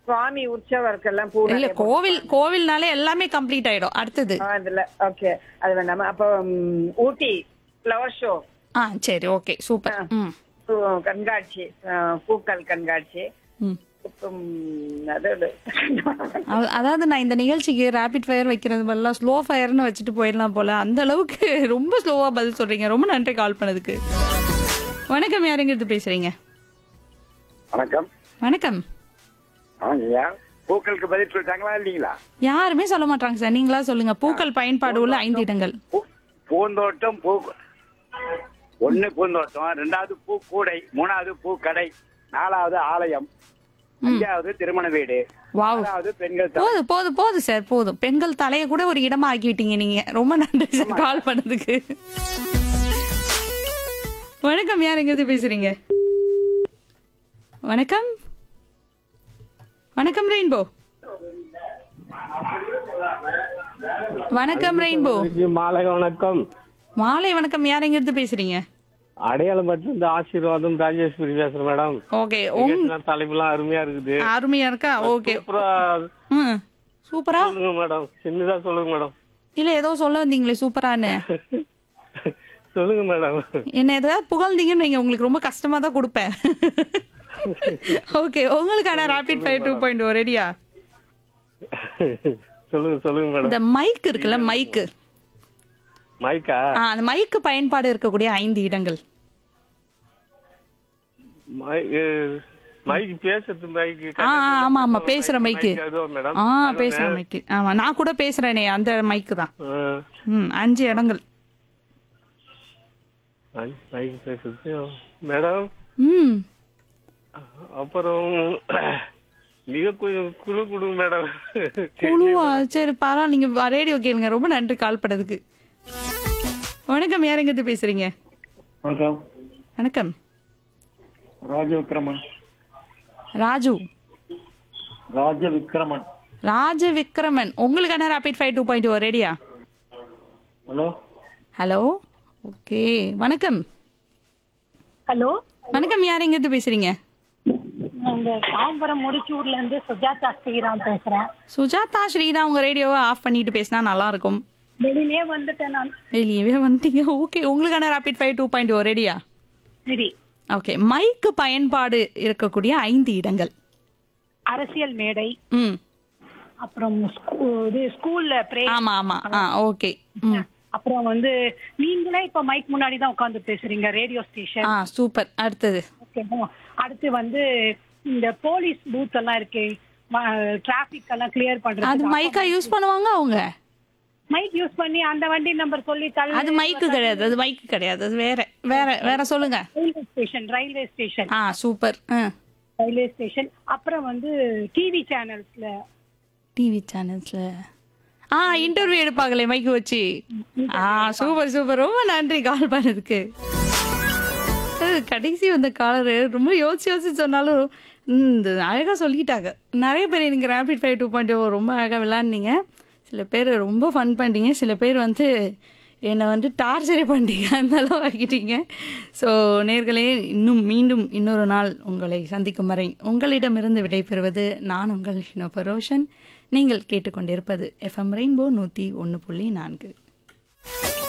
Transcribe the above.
சுவாமி உற்சவருக்கெல்லாம் பூ இல்ல நிறைய கோவில் கோவில்னாலே எல்லாமே கம்ப்ளீட் ஆயிடும் அடுத்தது ஆ, இதுல ஓகே அது வேண்டாமா அப்போ ம், ஊட்டி ஃப்ளவர் ஷோ ஆ சரி ஓகே சூப்பர் ம் கண்காட்சி ஆ, பூக்கள் கண்காட்சி ம் அப்புறம் அதாவது அ- அதாவது நான் இந்த நிகழ்ச்சிக்கு ரேபிட் ஃபயர் வைக்கிறது பதிலாக ஸ்லோ ஃபயர்னு வச்சுட்டு போயிடலாம் போல அந்த அளவுக்கு ரொம்ப ஸ்லோவா பதில் சொல்றீங்க ரொம்ப நன்றி கால் பண்ணதுக்கு வணக்கம் யாருங்கிறது பேசுறீங்க வணக்கம் வணக்கம் ஆங்கய்யா பூக்களுக்கு பதில் சொல்லிட்டாங்களா இல்லீங்களா யாருமே சொல்ல மாட்டாங்க சார் நீங்களா சொல்லுங்க பூக்கள் பயன்பாடு உள்ள ஐந்து இடங்கள் பூ- பூந்தோட்டம் பூ ஒண்ணு பூந்தோட்டம் ரெண்டாவது பூ கூடை மூணாவது பூக்கடை நாலாவது ஆலயம் அஞ்சாவது திருமண வீடு வாவ் ஆறாவது பெண்கள் ச- போதும் போதும் போதும் சார் போதும் பெண்கள் தலையை கூட ஒரு இடமா ஆக்கிவிட்டீங்க நீங்க ரொம்ப நன்றி சார் கால் பண்ணதுக்கு வணக்கம் யாருங்கிறது பேசுறீங்க வணக்கம் வணக்கம் ரெயின்போ வணக்கம் ரெயின்போ மாலை வணக்கம் மாலை வணக்கம் யாருங்கிறது பேசுறீங்க அடையாளம் பற்றி இந்த ஆசீர்வாதம் ராஜேஸ்வரி பேசுறேன் மேடம் ஓகே உங் நிகழ்ச்சிலாம் தலைப்புலாம் அருமையா இருக்குது அருமையா இருக்கா ஓகே சூப்பரா ம் சூப்பரா சொல்லுங்க மேடம் சின்னதா சொல்லுங்க மேடம் இல்ல ஏதோ சொல்ல வந்தீங்களே சூப்பரான்னு சொல்லுங்க மேடம் என்ன ஏதாவது புகழ்ந்தீங்கன்னு வைங்க உங்களுக்கு ரொம்ப கஷ்டமா தான் கொடுப்பேன் ஓகே உங்களுக்கான ரேபிட் ஃபயர் டூ பாயிண்ட் ரெடியா சொல்லுங்க சொல்லுங்க மேடம் இந்த மைக் இருக்குல்ல மைக்கு மைக்கா அந்த மைக்கு பயன்பாடு இருக்கக்கூடிய ஐந்து இடங்கள் மைக் மைக் பேசுறது மைக்கு ஆ ஆ, ஆமா ஆமா பேசுற மைக்கு அதுவா மேடம் ஆ பேசுற மைக்கு ஆமா நான் கூட பேசுறேனே அந்த மைக்கு தான் ஆ, ம் அஞ்சு இடங்கள் மைக் மைக் பேசுறது மேடம் ம் அப்புறம் மிக கொஞ்சம் குழு கொடுங்க மேடம் குழுவா சரி பரவாயில்ல நீங்க ரேடியோ கேளுங்க ரொம்ப நன்றி கால் பண்ணதுக்கு வணக்கம் யாருங்கிறது பேசுறீங்க வணக்கம் வணக்கம் ராஜ விக்ரமன் ராஜு ராஜ விக்ரமன் ராஜ விக்ரமன் உங்களுக்கான rapid five two point O ரெடியா ஹலோ ஹலோ ஓகே வணக்கம் ஹலோ வணக்கம் யார் எங்கிருந்து பேசுறீங்க இந்த தாம்பரம் முடிச்சூர்ல இருந்து சுஜாதா ஸ்ரீராம் பேசுறேன் சுஜாதா ஸ்ரீதா உங்க ரேடியோவை ஆஃப் பண்ணிட்டு பேசினா நல்லா இருக்கும் வெளியிலே வந்துட்டேன் நான் வெளியவே வந்துட்டீங்க ஓகே உங்களுக்கான rapid five two point O ரெடியா சரி ஓகே மைக்கு பயன்பாடு இருக்கக்கூடிய ஐந்து இடங்கள் அரசியல் மேடை ம் அப்புறம் ஸ்கூ- இது ஸ்கூல்ல பிரே ஆமா ஆமா ஆ ஓகே ம் அப்புறம் வந்து நீங்களே இப்ப மைக் முன்னாடி தான் உட்கார்ந்து பேசுறீங்க ரேடியோ ஸ்டேஷன் ஆ சூப்பர் அடுத்தது ஓகேவா அடுத்து வந்து இந்த போலீஸ் பூத் எல்லாம் இருக்கு டிராபிக் எல்லாம் கிளியர் அது பண்றது மைக்கா யூஸ் பண்ணுவாங்க அவங்க மைக் யூஸ் பண்ணி அந்த வண்டி நம்பர் சொல்லி தள்ளு அது மைக்கு கிடையாது அது மைக்கு கிடையாது அது வேற வேற வேற சொல்லுங்க ரயில்வே ஸ்டேஷன் ரயில்வே ஸ்டேஷன் ஆ சூப்பர் ஆ ரயில்வே ஸ்டேஷன் அப்புறம் வந்து டிவி சேனல்ஸ்ல டிவி சேனல்ஸ்ல ஆ இன்டர்வியூ எடுப்பாங்களே மைக்கு வச்சு ஆ சூப்பர் சூப்பர் ரொம்ப நன்றி கால் பண்ணதுக்கு அது கடைசி வந்த காலர் ரொம்ப யோசிச்சு யோசிச்சு சொன்னாலும் ம், இந்த அழகா சொல்லிட்டாங்க நிறைய பேர் எனக்கு ரேபிட் ஃபைவ் டூ பாயிண்ட் ரொம்ப அழகா விளாட்னீங்க சில பேர் ரொம்ப ஃபன் பண்ணிட்டீங்க சில பேர் வந்து என்னை வந்து டார்ச்சரே பண்ணிட்டீங்க அந்த அளவு ஆக்கிட்டீங்க ஸோ நேர்களே இன்னும் மீண்டும் இன்னொரு நாள் உங்களை சந்திக்கும் வரை உங்களிடமிருந்து விடைபெறுவது நான் உங்கள் ஷினோப ரோஷன் நீங்கள் கேட்டுக்கொண்டிருப்பது எஃப்எம் ரெயின்போ நூற்றி ஒன்று புள்ளி நான்கு